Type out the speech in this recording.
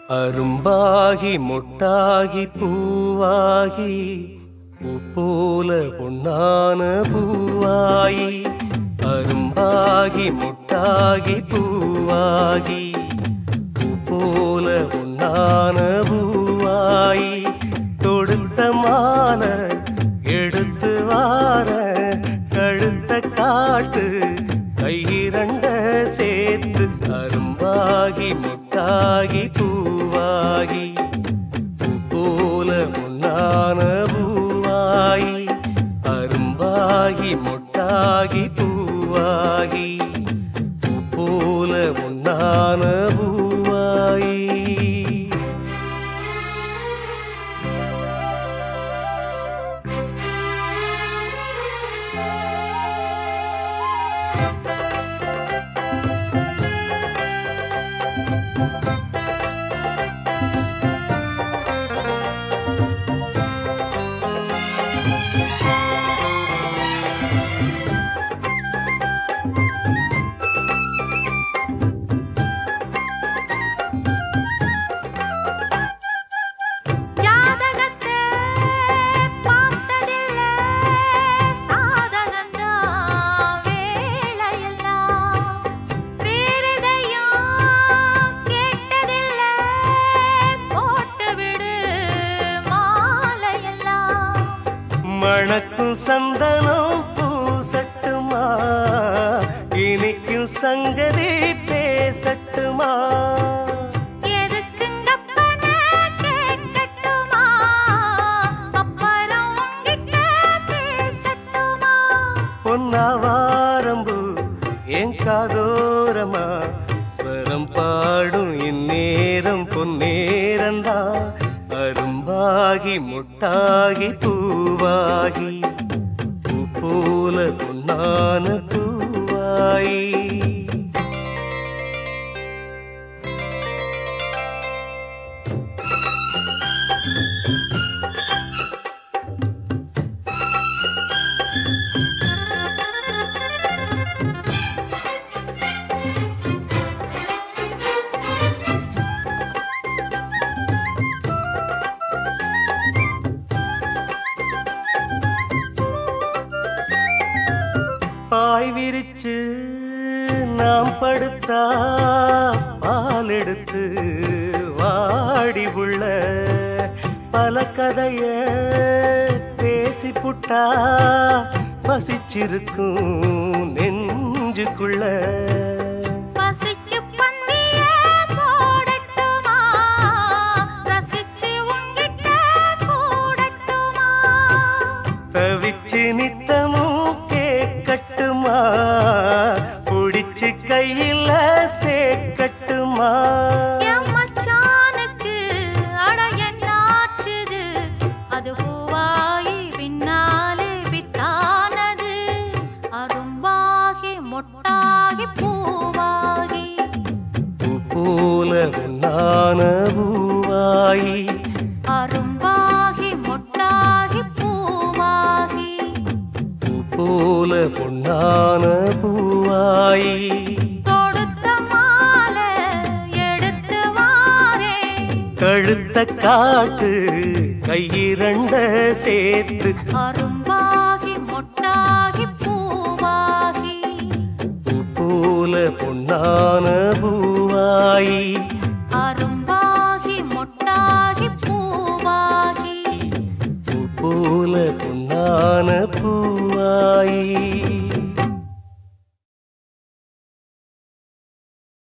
அரும்பாகி முட்டாகி பூவாகி பூ போல பொன்னான பூவாயி அரும்பாகி முட்டாகி பூவாகி பூ போல பொன்னான பூவாயி தொடுத்த மாலை எடுத்து வார கழுத்த காட்டு கையிரண்ட சேர்த்து அரும்பாகி முட்டாகி பூவாகி பூ போல பொன்னான பூவாயி அரும்பாகி முட்டாகி பூவாகி பூ போல பொன்னான பூவாயி ஜாதகத்தை பார்த்ததில்ல சாதகந்தான் வேலையெல்லாம் வேறெதையும் கேட்டதில்ல போட்டு விடு மாலையெல்லாம் மணக்கும் சந்தனம் பூசட்டுமா இனிக்கும் சங்கதி பேசட்டுமா எதுக்குங்கப்பன கேட்கட்டுமா அப்புறம் உங்கிட்ட பேசட்டுமா பொன்னாவாரம்பு என் காதோரமா ஸ்வரம் பாடும் இந்நேரம் பொன்னேரந்தா அரும்பாகி முட்டாகி பூவாகி பூ போல பொன்னான பூவாயி பாய் விரிச்சு நாம் படுத்தா பால் எடுத்து வாடி உள்ள பல கதைய பேசி புட்டா பசிச்சிருக்கும் நெஞ்சுக்குள்ள பசிக்கு பந்திய போடட்டுமா ரசிச்சு உங்கிட்ட கூடட்டுமா தவிச்சு நித்தமும் கேட்கட்டுமா புடிச்சு கையில சேர்க்கட்டுமா என் மச்சானுக்கு அட என்னாச்சுது அது பூவாகி பின்னாலே வித்தானது அரும்பாகி மொட்டாகி பூவாகி பூ போல பொன்னான பூவாயி அரும்பாகி மொட்டாகி பூவாகி பூ போல பொன்னான பூவாயி தொடுத்த மாலை எடுத்து வாரே கழுத்த காட்டு கையிரண்ட சேர்த்து அரும்பாகி மொட்டாகி பூவாகி பூ போல பொன்னான பூவாயி அரும்பாகி மொட்டாகி பூவாகி பூ போல பொன்னான பூ